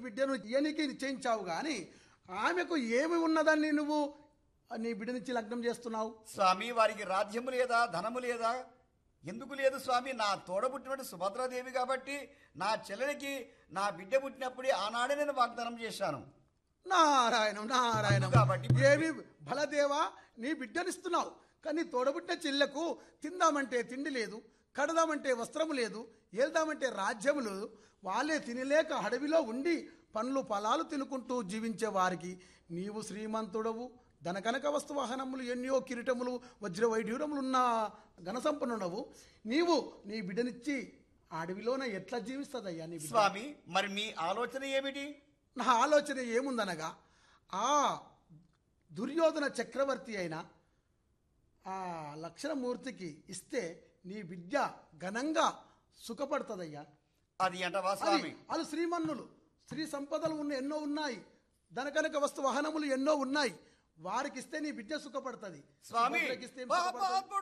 బిడ్డను ఇయనికి నిశ్చయించావు గాని ఆమెకు ఏమి ఉన్నదని నువ్వు నీ బిడ్డనిచ్చి లగ్నం చేస్తున్నావు స్వామి వారికి రాజ్యము లేదా ధనము లేదా ఎందుకు లేదు స్వామి నా తోడబుట్టినటువంటి సుభద్రాదేవి కాబట్టి నా చెల్లెలికి నా బిడ్డ పుట్టినప్పుడే ఆనాడే నేను వాగ్దానం చేశాను నారాయణం నారాయణం కాబట్టి ఏమి బలదేవా నీ బిడ్డనిస్తున్నావు కానీ తోడబుట్టిన చెల్లెకు తిందామంటే తిండి లేదు కడదామంటే వస్త్రము లేదు ఏల్దామంటే రాజ్యము లేదు వాళ్ళే తినలేక అడవిలో ఉండి పండ్లు ఫలాలు తినుకుంటూ జీవించే వారికి నీవు శ్రీమంతుడవు ధనకనక వస్తు వాహనములు ఎన్నో కిరీటములు వజ్ర వైఢూరములు ఉన్న ఘనసంపన్నుడవు నీవు నీ బిడ్డనిచ్చి ఆ అడవిలోన ఎట్లా జీవిస్తుందయ్యా నీ బిడ్డ స్వామి మరి మీ ఆలోచన ఏమిటి నా ఆలోచన ఏముందనగా ఆ దుర్యోధన చక్రవర్తి అయిన ఆ లక్షణమూర్తికి ఇస్తే నీ విద్య ఘనంగా సుఖపడుతుందయ్యా అది అంటవా అది స్వామి వాళ్ళు శ్రీమన్నులు శ్రీ సంపదలు ఉన్న ఎన్నో ఉన్నాయి ధనకనక వస్తు వాహనములు ఎన్నో ఉన్నాయి వారికి ఇస్తే నీ విద్య సుఖపడుతుంది స్వామి సుభద్రకిస్తే ఏం పాప సుఖపడుతుంది?